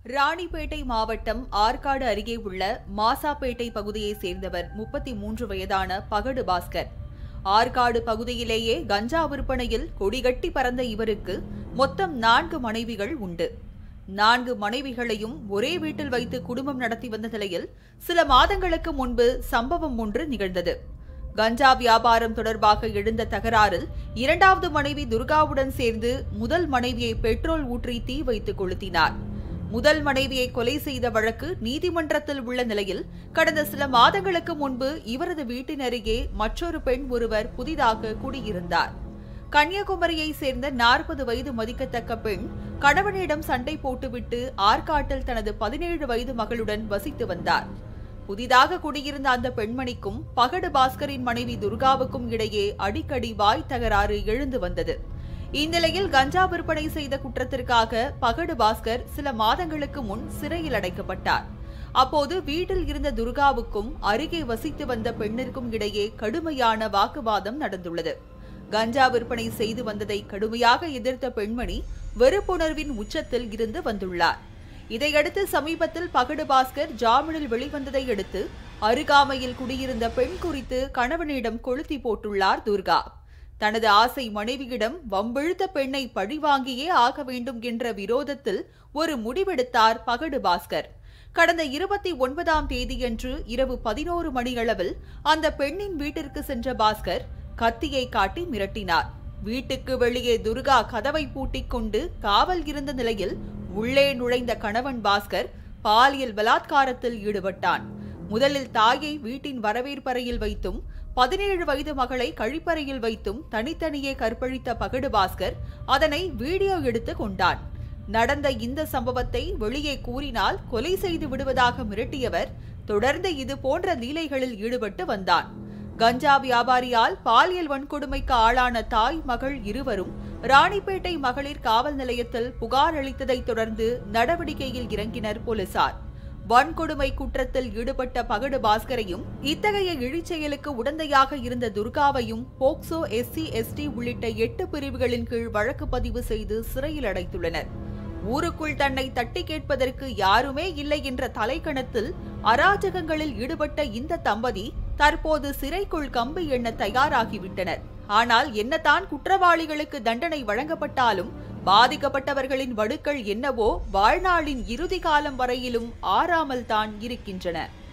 ராணிப்பேட்டை மாவட்டம் ஆற்காடு அருகே உள்ள மாசாப்பேட்டை பகுதியைச் சேர்ந்தவர் முப்பத்தி மூன்று வயதான பகடு பாஸ்கர் ஆற்காடு பகுதியிலேயே கஞ்சா விற்பனையில் கொடிகட்டி பறந்த இவருக்கு மொத்தம் நான்கு மனைவிகள் உண்டு நான்கு மனைவிகளையும் ஒரே வீட்டில் வைத்து குடும்பம் நடத்தி வந்த நிலையில் சில மாதங்களுக்கு முன்பு சம்பவம் ஒன்று நிகழ்ந்தது கஞ்சா வியாபாரம் தொடர்பாக எழுந்த தகராறில் இரண்டாவது மனைவி துர்காவுடன் சேர்ந்து முதல் மனைவியை பெட்ரோல் ஊற்றி தீ வைத்து கொளுத்தினார் முதல் மனைவியை கொலை செய்த வழக்கு நீதிமன்றத்தில் உள்ள நிலையில் கடந்த சில மாதங்களுக்கு முன்பு இவரது வீட்டின் அருகே மற்றொரு பெண் ஒருவர் புதிதாக குடியிருந்தார் கன்னியாகுமரியை சேர்ந்த நாற்பது வயது மதிக்கத்தக்க பெண் கணவனிடம் சண்டை போட்டுவிட்டு ஆற்காட்டில் தனது பதினேழு வயது மகளுடன் வசித்து வந்தார் புதிதாக குடியிருந்த அந்த பெண்மணிக்கும் பகடு பாஸ்கரின் மனைவி துர்காவுக்கும் இடையே அடிக்கடி வாய் தகராறு எழுந்து வந்தது இந்நிலையில் கஞ்சா விற்பனை செய்த குற்றத்திற்காக பகடு பாஸ்கர் சில மாதங்களுக்கு முன் சிறையில் அடைக்கப்பட்டார் அப்போது வீட்டில் இருந்த துர்காவுக்கும் அருகே வசித்து வந்த பெண்ணிற்கும் இடையே கடுமையான வாக்குவாதம் நடந்துள்ளது கஞ்சா விற்பனை செய்து வந்ததை கடுமையாக எதிர்த்த பெண்மணி வெறுப்புணர்வின் உச்சத்தில் இருந்து வந்துள்ளார் இதையடுத்து சமீபத்தில் பகடு பாஸ்கர் ஜாமீனில் வெளிவந்ததை அடுத்து அருகாமையில் குடியிருந்த பெண் குறித்து கணவனிடம் கொளுத்தி போட்டுள்ளார் துர்கா தனது ஆசை மனைவியிடம் வம்பிழுத்த பெண்ணை பழிவாங்கியே ஆக வேண்டும் என்ற விரோதத்தில் ஒரு முடிவெடுத்தார் பகடு பாஸ்கர் கடந்த இருபத்தி ஒன்பதாம் தேதியன்று இரவு பதினோரு மணியளவில் அந்த பெண்ணின் வீட்டிற்கு சென்ற பாஸ்கர் கத்தியை காட்டி மிரட்டினார் வீட்டுக்கு வெளியே துர்கா கதவை பூட்டிக் கொண்டு காவல் இருந்த நிலையில் உள்ளே நுழைந்த கணவன் பாஸ்கர் பாலியல் பலாத்காரத்தில் ஈடுபட்டான் முதலில் தாயை வீட்டின் வரவேற்பறையில் வைத்தும் பதினேழு வயது மகளை கழிப்பறையில் வைத்தும் தனித்தனியே கற்பழித்த பகடு பாஸ்கர் அதனை வீடியோ எடுத்து கொண்டான் நடந்த இந்த சம்பவத்தை வெளியே கூறினால் கொலை செய்து விடுவதாக மிரட்டியவர் தொடர்ந்து இது போன்ற லீலைகளில் ஈடுபட்டு வந்தான் கஞ்சா வியாபாரியால் பாலியல் வன்கொடுமைக்கு ஆளான தாய் மகள் இருவரும் ராணிப்பேட்டை மகளிர் காவல் நிலையத்தில் புகார் அளித்ததைத் தொடர்ந்து நடவடிக்கையில் இறங்கினர் போலீசார் வன்கொடுமை குற்றத்தில் ஈடுபட்ட பகடு பாஸ்கரையும் இத்தகைய இழிச்செயலுக்கு உடந்தையாக இருந்த துர்காவையும் போக்சோ எஸ்சி எஸ்டி உள்ளிட்ட எட்டு பிரிவுகளின் கீழ் வழக்கு பதிவு செய்து சிறையில் அடைத்துள்ளனர் ஊருக்குள் தன்னை தட்டி கேட்பதற்கு யாருமே இல்லை என்ற தலைக்கணத்தில் அராஜகங்களில் ஈடுபட்ட இந்த தம்பதி தற்போது சிறைக்குள் கம்பி எண்ண தயாராகிவிட்டனர் ஆனால் என்னதான் குற்றவாளிகளுக்கு தண்டனை வழங்கப்பட்டாலும் பாதிக்கப்பட்டவர்களின் வடுக்கள் என்னவோ வாழ்நாளின் இறுதி காலம் வரையிலும் ஆறாமல் தான் இருக்கின்றன